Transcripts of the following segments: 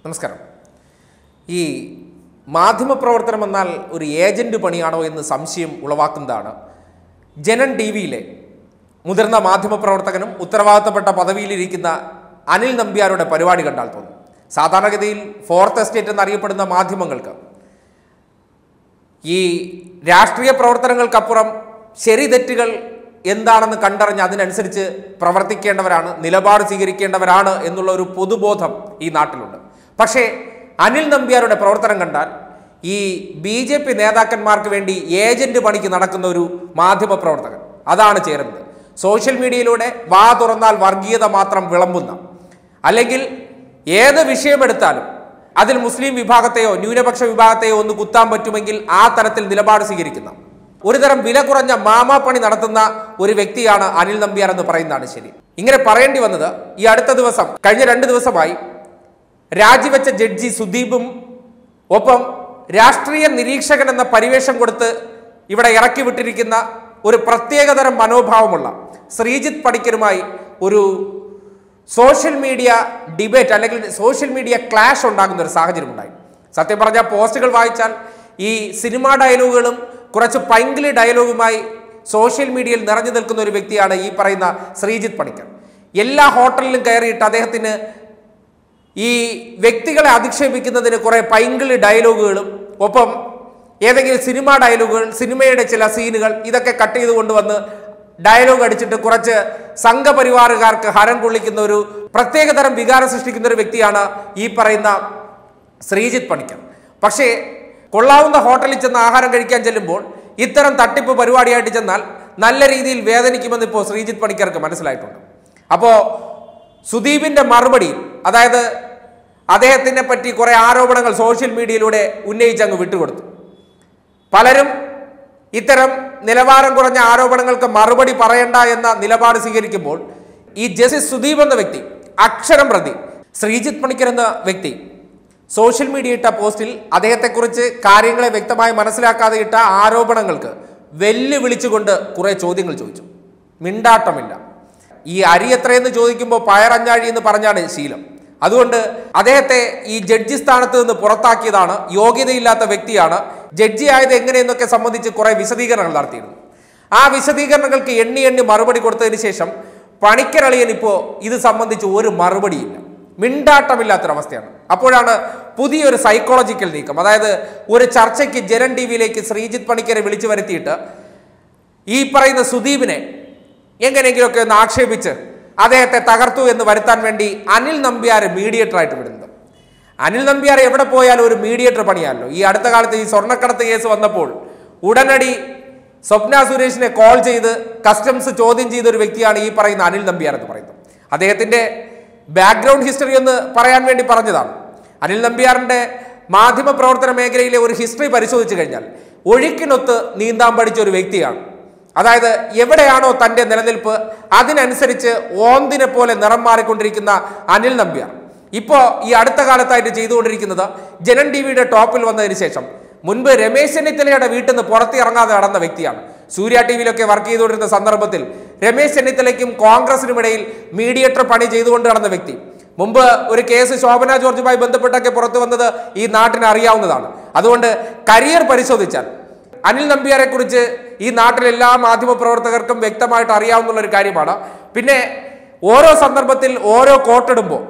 നമസ്കാരം ഈ മാധ്യമപ്രവർത്തനം എന്നാൽ ഒരു ഏജന്റ് പണിയാണോ എന്ന് സംശയം ഉളവാക്കുന്നതാണ് ജനൻ ടി വിയിലെ മുതിർന്ന മാധ്യമപ്രവർത്തകനും ഉത്തരവാദിത്തപ്പെട്ട പദവിയിലിരിക്കുന്ന അനിൽ നമ്പ്യാരുടെ പരിപാടി കണ്ടാൽ തോന്നും സാധാരണഗതിയിൽ ഫോർത്ത് എസ്റ്റേറ്റ് എന്നറിയപ്പെടുന്ന മാധ്യമങ്ങൾക്ക് ഈ രാഷ്ട്രീയ പ്രവർത്തനങ്ങൾക്കപ്പുറം ശരി തെറ്റുകൾ എന്താണെന്ന് കണ്ടറിഞ്ഞ് അതിനനുസരിച്ച് പ്രവർത്തിക്കേണ്ടവരാണ് നിലപാട് സ്വീകരിക്കേണ്ടവരാണ് എന്നുള്ള ഒരു പൊതുബോധം ഈ നാട്ടിലുണ്ട് പക്ഷേ അനിൽ നമ്പ്യാരുടെ പ്രവർത്തനം കണ്ടാൽ ഈ ബി ജെ പി നേതാക്കന്മാർക്ക് വേണ്ടി ഏജന്റ് പണിക്ക് നടക്കുന്ന ഒരു മാധ്യമ പ്രവർത്തകൻ അതാണ് ചേരുന്നത് സോഷ്യൽ മീഡിയയിലൂടെ വാ തുറന്നാൽ വർഗീയത മാത്രം വിളമ്പുന്ന അല്ലെങ്കിൽ ഏത് വിഷയമെടുത്താലും അതിൽ മുസ്ലിം വിഭാഗത്തെയോ ന്യൂനപക്ഷ വിഭാഗത്തെയോ ഒന്ന് കുത്താൻ പറ്റുമെങ്കിൽ ആ തരത്തിൽ നിലപാട് സ്വീകരിക്കുന്ന ഒരുതരം വില കുറഞ്ഞ മാമാപ്പണി നടത്തുന്ന ഒരു വ്യക്തിയാണ് അനിൽ നമ്പ്യാർ എന്ന് പറയുന്നതാണ് ശരി ഇങ്ങനെ പറയേണ്ടി വന്നത് ഈ അടുത്ത ദിവസം കഴിഞ്ഞ രണ്ട് ദിവസമായി രാജിവെച്ച ജഡ്ജി സുദീപും ഒപ്പം രാഷ്ട്രീയ നിരീക്ഷകൻ എന്ന പരിവേഷം കൊടുത്ത് ഇവിടെ ഇറക്കി വിട്ടിരിക്കുന്ന ഒരു പ്രത്യേകതരം മനോഭാവമുള്ള ശ്രീജിത്ത് പണിക്കരുമായി ഒരു സോഷ്യൽ മീഡിയ ഡിബേറ്റ് അല്ലെങ്കിൽ സോഷ്യൽ മീഡിയ ക്ലാഷ് ഉണ്ടാകുന്ന ഒരു സാഹചര്യം ഉണ്ടായി സത്യം പറഞ്ഞാൽ പോസ്റ്റുകൾ വായിച്ചാൽ ഈ സിനിമാ ഡയലോഗുകളും കുറച്ച് പൈങ്കിളി ഡയലോഗുമായി സോഷ്യൽ മീഡിയയിൽ നിറഞ്ഞു നിൽക്കുന്ന ഒരു വ്യക്തിയാണ് ഈ പറയുന്ന ശ്രീജിത്ത് പണിക്കർ എല്ലാ ഹോട്ടലിലും കയറിയിട്ട് അദ്ദേഹത്തിന് ഈ വ്യക്തികളെ അധിക്ഷേപിക്കുന്നതിന് കുറെ പൈങ്കിളി ഡയലോഗുകളും ഒപ്പം ഏതെങ്കിലും സിനിമാ ഡയലോഗുകൾ സിനിമയുടെ ചില സീനുകൾ ഇതൊക്കെ കട്ട് ചെയ്ത് കൊണ്ടുവന്ന് ഡയലോഗ് അടിച്ചിട്ട് കുറച്ച് സംഘപരിവാറുകാർക്ക് ഹരം കൊള്ളിക്കുന്ന ഒരു പ്രത്യേകതരം വികാരം സൃഷ്ടിക്കുന്ന ഒരു വ്യക്തിയാണ് ഈ പറയുന്ന ശ്രീജിത്ത് പണിക്കർ പക്ഷേ കൊള്ളാവുന്ന ഹോട്ടലിൽ ചെന്ന് ആഹാരം കഴിക്കാൻ ചെല്ലുമ്പോൾ ഇത്തരം തട്ടിപ്പ് പരിപാടിയായിട്ട് ചെന്നാൽ നല്ല രീതിയിൽ വേദനിക്കുമെന്ന് ഇപ്പോൾ ശ്രീജിത്ത് പണിക്കർക്ക് മനസ്സിലായിട്ടുണ്ട് അപ്പോൾ സുദീപിന്റെ മറുപടിയിൽ അതായത് അദ്ദേഹത്തിനെ പറ്റി കുറെ ആരോപണങ്ങൾ സോഷ്യൽ മീഡിയയിലൂടെ ഉന്നയിച്ചങ്ങ് വിട്ടുകൊടുത്തു പലരും ഇത്തരം നിലവാരം കുറഞ്ഞ ആരോപണങ്ങൾക്ക് മറുപടി പറയണ്ട എന്ന നിലപാട് സ്വീകരിക്കുമ്പോൾ ഈ ജസ്റ്റിസ് സുദീപ് എന്ന വ്യക്തി അക്ഷരം പ്രതി ശ്രീജിത്ത് പണിക്കർ എന്ന വ്യക്തി സോഷ്യൽ മീഡിയ ഇട്ട പോസ്റ്റിൽ അദ്ദേഹത്തെക്കുറിച്ച് കാര്യങ്ങളെ വ്യക്തമായി മനസ്സിലാക്കാതെ ഇട്ട ആരോപണങ്ങൾക്ക് വെല്ലുവിളിച്ചുകൊണ്ട് കുറെ ചോദ്യങ്ങൾ ചോദിച്ചു മിണ്ടാട്ടമില്ല ഈ അരി എത്രയെന്ന് ചോദിക്കുമ്പോൾ പയറഞ്ഞാഴി എന്ന് പറഞ്ഞാണ് ശീലം അതുകൊണ്ട് അദ്ദേഹത്തെ ഈ ജഡ്ജി സ്ഥാനത്ത് നിന്ന് പുറത്താക്കിയതാണ് യോഗ്യതയില്ലാത്ത വ്യക്തിയാണ് ജഡ്ജി ആയത് എങ്ങനെയെന്നൊക്കെ സംബന്ധിച്ച് കുറെ വിശദീകരണങ്ങൾ നടത്തിയിരുന്നു ആ വിശദീകരണങ്ങൾക്ക് എണ്ണി എണ്ണി മറുപടി കൊടുത്തതിന് ശേഷം പണിക്കരളിയൻ ഇപ്പോൾ ഇത് സംബന്ധിച്ച് ഒരു മറുപടിയില്ല മിണ്ടാട്ടമില്ലാത്തൊരവസ്ഥയാണ് അപ്പോഴാണ് പുതിയൊരു സൈക്കോളജിക്കൽ നീക്കം അതായത് ഒരു ചർച്ചയ്ക്ക് ജനൻ ടി വിയിലേക്ക് ശ്രീജിത്ത് പണിക്കരെ വിളിച്ചു വരുത്തിയിട്ട് ഈ പറയുന്ന സുദീപിനെ എങ്ങനെയെങ്കിലുമൊക്കെ ഒന്ന് ആക്ഷേപിച്ച് അദ്ദേഹത്തെ തകർത്തു എന്ന് വരുത്താൻ വേണ്ടി അനിൽ നമ്പ്യാരെ മീഡിയേറ്റർ ആയിട്ട് വിടുന്നത് അനിൽ നമ്പ്യാർ എവിടെ പോയാലും ഒരു മീഡിയേറ്റർ പണിയാലോ ഈ അടുത്ത കാലത്ത് ഈ സ്വർണ്ണക്കടത്ത് കേസ് വന്നപ്പോൾ ഉടനടി സ്വപ്ന സുരേഷിനെ കോൾ ചെയ്ത് കസ്റ്റംസ് ചോദ്യം ചെയ്ത ഒരു വ്യക്തിയാണ് ഈ പറയുന്ന അനിൽ നമ്പ്യാർ എന്ന് പറയുന്നത് അദ്ദേഹത്തിന്റെ ബാക്ക്ഗ്രൗണ്ട് ഹിസ്റ്ററി എന്ന് പറയാൻ വേണ്ടി പറഞ്ഞതാണ് അനിൽ നമ്പ്യാറിന്റെ മാധ്യമ പ്രവർത്തന മേഖലയിലെ ഒരു ഹിസ്റ്ററി പരിശോധിച്ചു കഴിഞ്ഞാൽ ഒഴുക്കിനൊത്ത് നീന്താൻ പഠിച്ച ഒരു വ്യക്തിയാണ് അതായത് എവിടെയാണോ തന്റെ നിലനിൽപ്പ് അതിനനുസരിച്ച് ഓന്തിനെ പോലെ നിറം മാറിക്കൊണ്ടിരിക്കുന്ന അനിൽ നമ്പ്യാർ ഇപ്പോൾ ഈ അടുത്ത കാലത്തായിട്ട് ചെയ്തുകൊണ്ടിരിക്കുന്നത് ജനൻ ടി വിയുടെ ടോപ്പിൽ വന്നതിന് ശേഷം മുൻപ് രമേശ് ചെന്നിത്തലയുടെ വീട്ടിൽ നിന്ന് പുറത്തിറങ്ങാതെ നടന്ന വ്യക്തിയാണ് സൂര്യ ടി വിയിലൊക്കെ വർക്ക് ചെയ്തുകൊണ്ടിരുന്ന സന്ദർഭത്തിൽ രമേശ് ചെന്നിത്തലയ്ക്കും കോൺഗ്രസിനും ഇടയിൽ മീഡിയേറ്റർ പണി ചെയ്തുകൊണ്ട് നടന്ന വ്യക്തി മുമ്പ് ഒരു കേസ് ശോഭന ജോർജുമായി ബന്ധപ്പെട്ടൊക്കെ പുറത്തു വന്നത് ഈ നാട്ടിന് അറിയാവുന്നതാണ് അതുകൊണ്ട് കരിയർ പരിശോധിച്ചാൽ അനിൽ നമ്പ്യാരെ കുറിച്ച് ഈ നാട്ടിലെ എല്ലാ മാധ്യമ പ്രവർത്തകർക്കും വ്യക്തമായിട്ട് അറിയാവുന്ന ഒരു കാര്യമാണ് പിന്നെ ഓരോ സന്ദർഭത്തിൽ ഓരോ കോട്ടിടുമ്പോൾ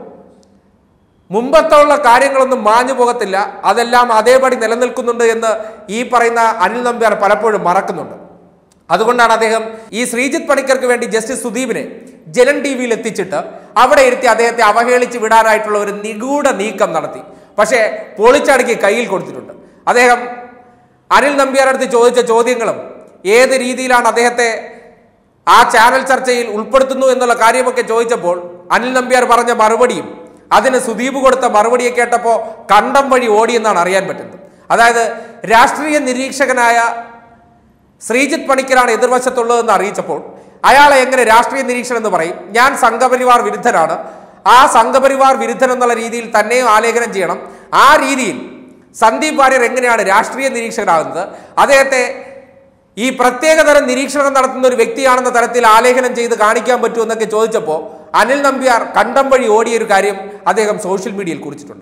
മുമ്പത്തുള്ള കാര്യങ്ങളൊന്നും മാഞ്ഞു പോകത്തില്ല അതെല്ലാം അതേപടി നിലനിൽക്കുന്നുണ്ട് എന്ന് ഈ പറയുന്ന അനിൽ നമ്പ്യാർ പലപ്പോഴും മറക്കുന്നുണ്ട് അതുകൊണ്ടാണ് അദ്ദേഹം ഈ ശ്രീജിത്ത് പണിക്കർക്ക് വേണ്ടി ജസ്റ്റിസ് സുദീപിനെ ജനൻ ടി വിയിൽ എത്തിച്ചിട്ട് അവിടെ ഇരുത്തി അദ്ദേഹത്തെ അവഹേളിച്ച് വിടാനായിട്ടുള്ള ഒരു നിഗൂഢ നീക്കം നടത്തി പക്ഷേ പൊളിച്ചടുക്കി കയ്യിൽ കൊടുത്തിട്ടുണ്ട് അദ്ദേഹം അനിൽ നമ്പ്യാരടുത്ത് ചോദിച്ച ചോദ്യങ്ങളും ഏത് രീതിയിലാണ് അദ്ദേഹത്തെ ആ ചാനൽ ചർച്ചയിൽ ഉൾപ്പെടുത്തുന്നു എന്നുള്ള കാര്യമൊക്കെ ചോദിച്ചപ്പോൾ അനിൽ നമ്പ്യാർ പറഞ്ഞ മറുപടിയും അതിന് സുദീപ് കൊടുത്ത മറുപടിയെ കേട്ടപ്പോൾ കണ്ടം വഴി ഓടിയെന്നാണ് അറിയാൻ പറ്റുന്നത് അതായത് രാഷ്ട്രീയ നിരീക്ഷകനായ ശ്രീജിത്ത് പണിക്കരാണ് എതിർവശത്തുള്ളതെന്ന് അറിയിച്ചപ്പോൾ അയാളെ എങ്ങനെ രാഷ്ട്രീയ നിരീക്ഷകൻ എന്ന് പറയും ഞാൻ സംഘപരിവാർ വിരുദ്ധനാണ് ആ സംഘപരിവാർ വിരുദ്ധൻ എന്നുള്ള രീതിയിൽ തന്നെയും ആലേഖനം ചെയ്യണം ആ രീതിയിൽ സന്ദീപ് വാര്യർ എങ്ങനെയാണ് രാഷ്ട്രീയ നിരീക്ഷകനാകുന്നത് അദ്ദേഹത്തെ ഈ പ്രത്യേകതരം നിരീക്ഷണം നടത്തുന്ന ഒരു വ്യക്തിയാണെന്ന തരത്തിൽ ആലേഖനം ചെയ്ത് കാണിക്കാൻ പറ്റുമോ എന്നൊക്കെ ചോദിച്ചപ്പോൾ അനിൽ നമ്പ്യാർ കണ്ടം വഴി ഓടിയ ഒരു കാര്യം അദ്ദേഹം സോഷ്യൽ മീഡിയയിൽ കുറിച്ചിട്ടുണ്ട്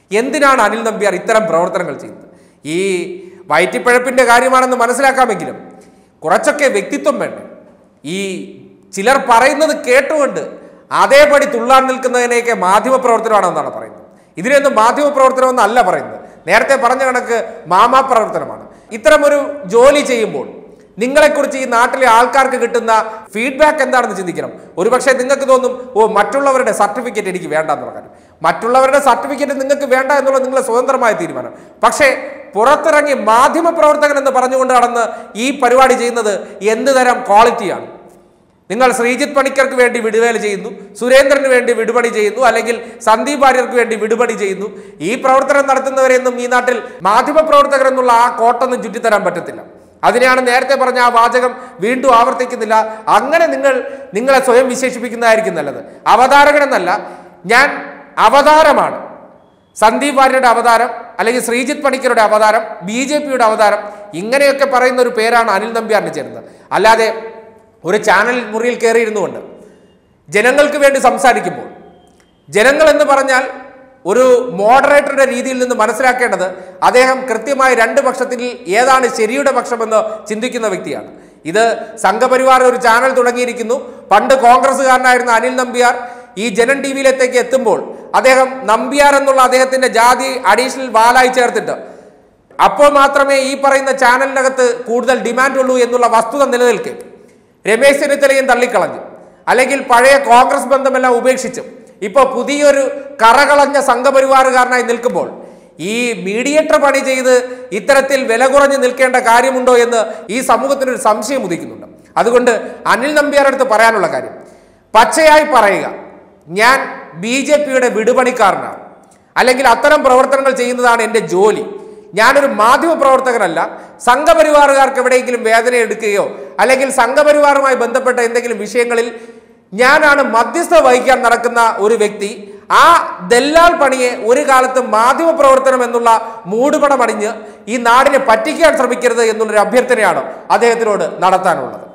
എന്തിനാണ് അനിൽ നമ്പ്യാർ ഇത്തരം പ്രവർത്തനങ്ങൾ ചെയ്യുന്നത് ഈ വയറ്റിപ്പഴപ്പിന്റെ കാര്യമാണെന്ന് മനസ്സിലാക്കാമെങ്കിലും കുറച്ചൊക്കെ വ്യക്തിത്വം വേണ്ടേ ഈ ചിലർ പറയുന്നത് കേട്ടുകൊണ്ട് അതേപടി തുള്ളാൻ നിൽക്കുന്നതിനെയൊക്കെ മാധ്യമപ്രവർത്തനമാണെന്നാണ് പറയുന്നത് ഇതിനെയൊന്നും മാധ്യമപ്രവർത്തനം എന്നല്ല പറയുന്നത് നേരത്തെ പറഞ്ഞ കണക്ക് മാമാ പ്രവർത്തനമാണ് ഇത്തരമൊരു ജോലി ചെയ്യുമ്പോൾ നിങ്ങളെക്കുറിച്ച് ഈ നാട്ടിലെ ആൾക്കാർക്ക് കിട്ടുന്ന ഫീഡ്ബാക്ക് എന്താണെന്ന് ചിന്തിക്കണം ഒരുപക്ഷെ നിങ്ങൾക്ക് തോന്നും ഓ മറ്റുള്ളവരുടെ സർട്ടിഫിക്കറ്റ് എനിക്ക് വേണ്ട എന്നുള്ള കാര്യം മറ്റുള്ളവരുടെ സർട്ടിഫിക്കറ്റ് നിങ്ങൾക്ക് വേണ്ട എന്നുള്ള നിങ്ങളെ സ്വതന്ത്രമായ തീരുമാനം പക്ഷേ പുറത്തിറങ്ങി മാധ്യമ പ്രവർത്തകൻ എന്ന് പറഞ്ഞുകൊണ്ട് നടന്ന് ഈ പരിപാടി ചെയ്യുന്നത് എന്ത് തരം ക്വാളിറ്റിയാണ് നിങ്ങൾ ശ്രീജിത്ത് പണിക്കർക്ക് വേണ്ടി വിടുവേല ചെയ്യുന്നു സുരേന്ദ്രന് വേണ്ടി വിടുപണി ചെയ്യുന്നു അല്ലെങ്കിൽ സന്ദീപ് വാര്യർക്ക് വേണ്ടി വിടുപണി ചെയ്യുന്നു ഈ പ്രവർത്തനം നടത്തുന്നവരെയൊന്നും ഈ നാട്ടിൽ മാധ്യമ പ്രവർത്തകർ എന്നുള്ള ആ കോട്ടൊന്നും ചുറ്റിത്തരാൻ പറ്റത്തില്ല അതിനെയാണ് നേരത്തെ പറഞ്ഞ ആ വാചകം വീണ്ടും ആവർത്തിക്കുന്നില്ല അങ്ങനെ നിങ്ങൾ നിങ്ങളെ സ്വയം വിശേഷിപ്പിക്കുന്നതായിരിക്കും നല്ലത് അവതാരകനെന്നല്ല ഞാൻ അവതാരമാണ് സന്ദീപ് വാര്യരുടെ അവതാരം അല്ലെങ്കിൽ ശ്രീജിത്ത് പണിക്കരുടെ അവതാരം ബി ജെ പിയുടെ അവതാരം ഇങ്ങനെയൊക്കെ പറയുന്ന ഒരു പേരാണ് അനിൽ നമ്പ്യാറിന് ചേരുന്നത് അല്ലാതെ ഒരു ചാനൽ മുറിയിൽ കയറിയിരുന്നുകൊണ്ട് ജനങ്ങൾക്ക് വേണ്ടി സംസാരിക്കുമ്പോൾ ജനങ്ങൾ എന്ന് പറഞ്ഞാൽ ഒരു മോഡറേറ്ററുടെ രീതിയിൽ നിന്ന് മനസ്സിലാക്കേണ്ടത് അദ്ദേഹം കൃത്യമായി രണ്ട് പക്ഷത്തിൽ ഏതാണ് ശരിയുടെ പക്ഷമെന്ന് ചിന്തിക്കുന്ന വ്യക്തിയാണ് ഇത് സംഘപരിവാർ ഒരു ചാനൽ തുടങ്ങിയിരിക്കുന്നു പണ്ട് കോൺഗ്രസ്സുകാരനായിരുന്ന അനിൽ നമ്പ്യാർ ഈ ജനൻ ടി വിയിലേക്ക് എത്തുമ്പോൾ അദ്ദേഹം നമ്പ്യാർ എന്നുള്ള അദ്ദേഹത്തിന്റെ ജാതി അഡീഷണൽ വാലായി ചേർത്തിട്ട് അപ്പോൾ മാത്രമേ ഈ പറയുന്ന ചാനലിനകത്ത് കൂടുതൽ ഡിമാൻഡ് ഉള്ളൂ എന്നുള്ള വസ്തുത നിലനിൽക്കെ രമേശ് ചെന്നിത്തലയും തള്ളിക്കളഞ്ഞു അല്ലെങ്കിൽ പഴയ കോൺഗ്രസ് ബന്ധമെല്ലാം ഉപേക്ഷിച്ചു ഇപ്പോൾ പുതിയൊരു കറകളഞ്ഞ സംഘപരിവാറുകാരനായി നിൽക്കുമ്പോൾ ഈ മീഡിയേറ്റർ പണി ചെയ്ത് ഇത്തരത്തിൽ വില കുറഞ്ഞ് നിൽക്കേണ്ട കാര്യമുണ്ടോ എന്ന് ഈ സമൂഹത്തിനൊരു സംശയം ഉദിക്കുന്നുണ്ട് അതുകൊണ്ട് അനിൽ നമ്പ്യാരുടെ അടുത്ത് പറയാനുള്ള കാര്യം പച്ചയായി പറയുക ഞാൻ ബി ജെ പിയുടെ വിടുപണിക്കാരനാണ് അല്ലെങ്കിൽ അത്തരം പ്രവർത്തനങ്ങൾ ചെയ്യുന്നതാണ് എൻ്റെ ജോലി ഞാനൊരു മാധ്യമ പ്രവർത്തകനല്ല സംഘപരിവാറുകാർക്ക് എവിടെയെങ്കിലും വേദന എടുക്കുകയോ അല്ലെങ്കിൽ സംഘപരിവാറുമായി ബന്ധപ്പെട്ട എന്തെങ്കിലും വിഷയങ്ങളിൽ ഞാനാണ് മധ്യസ്ഥ വഹിക്കാൻ നടക്കുന്ന ഒരു വ്യക്തി ആ ദല്ലാൽ പണിയെ ഒരു കാലത്ത് മാധ്യമ പ്രവർത്തനം എന്നുള്ള മൂടുപടമണിഞ്ഞ് ഈ നാടിനെ പറ്റിക്കാൻ ശ്രമിക്കരുത് എന്നുള്ളൊരു അഭ്യർത്ഥനയാണ് അദ്ദേഹത്തിനോട് നടത്താനുള്ളത്